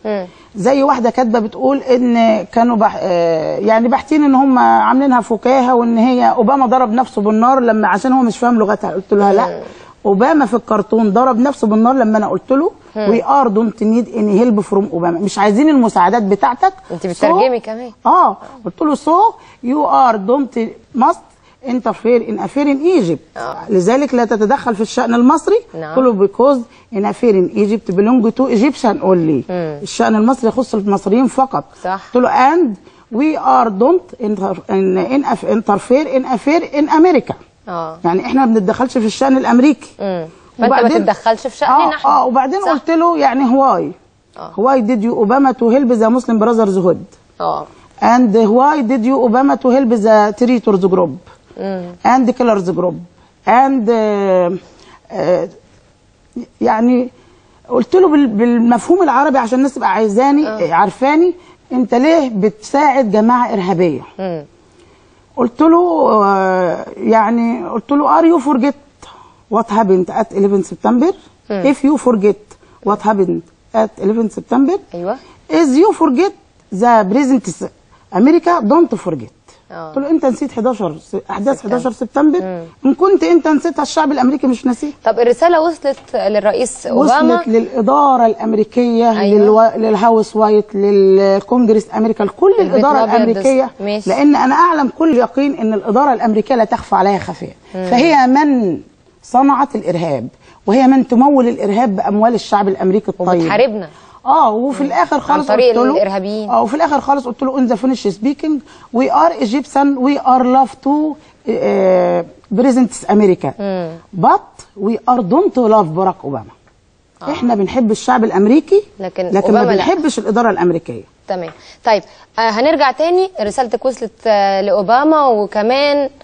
مم. زي واحده كاتبه بتقول ان كانوا بح... آه، يعني باحثين ان هم عاملينها فكاهه وان هي اوباما ضرب نفسه بالنار لما عشان هو مش فاهم لغتها قلت لها لا اوباما في الكرتون ضرب نفسه بالنار لما انا قلت له وي ار دونت نيد اني هيلب فروم اوباما مش عايزين المساعدات بتاعتك انت بتترجمي كمان. اه قلت له سو يو ار دونت ماست انترفير ان افير ان ايجيبت آه. لذلك لا تتدخل في الشان المصري نعم. قلت له بيكوز ان افير ان ايجيبت بيلونج تو ايجيبشن اونلي الشان المصري يخص المصريين فقط صح. قلت له اند وي ار دونت ان انترفير ان افير ان امريكا اه يعني احنا ما بنتدخلش في الشان الامريكي امم فانت ما تتدخلش في شأننا اه, احنا اه وبعدين صح. قلت له يعني هواي آه. هواي ديد يو اوباما تو هيلب ذا مسلم براذرز هود اه and why did you Obama to help the traitors group and killers group and uh, uh, يعني قلت له بال- بالمفهوم العربي عشان الناس تبقى عايزاني عارفاني انت ليه بتساعد جماعه ارهابيه امم قلت له آه، يعني قلت له ار يو فورجيت وات هابند ات 11 سبتمبر if you forget what happened at 11 سبتمبر ايوه is you forget the present امريكا دونت فورجيت آه. قلت له انت نسيت 11 س- احداث 11 سبتمبر ان كنت انت نسيتها الشعب الامريكي مش ناسيه طب الرساله وصلت للرئيس اوباما وصلت للاداره الامريكيه أيوة. للو... للهاوس وايت للكونجرس امريكا لكل البيت الاداره الأبيض الامريكيه ماشي. لان انا اعلم كل يقين ان الاداره الامريكيه لا تخفى عليها خفاء فهي من صنعت الارهاب وهي من تمول الارهاب باموال الشعب الامريكي الطيب وبتحاربنا اه وفي الاخر خالص طريق قلت له الإرهابيين. اه وفي الاخر خالص قلت له ان ذا فينيش سبيكينج وي ار ايجيبشن وي ار لاف تو بريزنتس امريكا بات وي ار دونت لاف باراك اوباما احنا بنحب الشعب الامريكي لكن لكن أوباما ما لا. بنحبش الاداره الامريكيه تمام طيب آه هنرجع تاني رسالتك وصلت آه لاوباما وكمان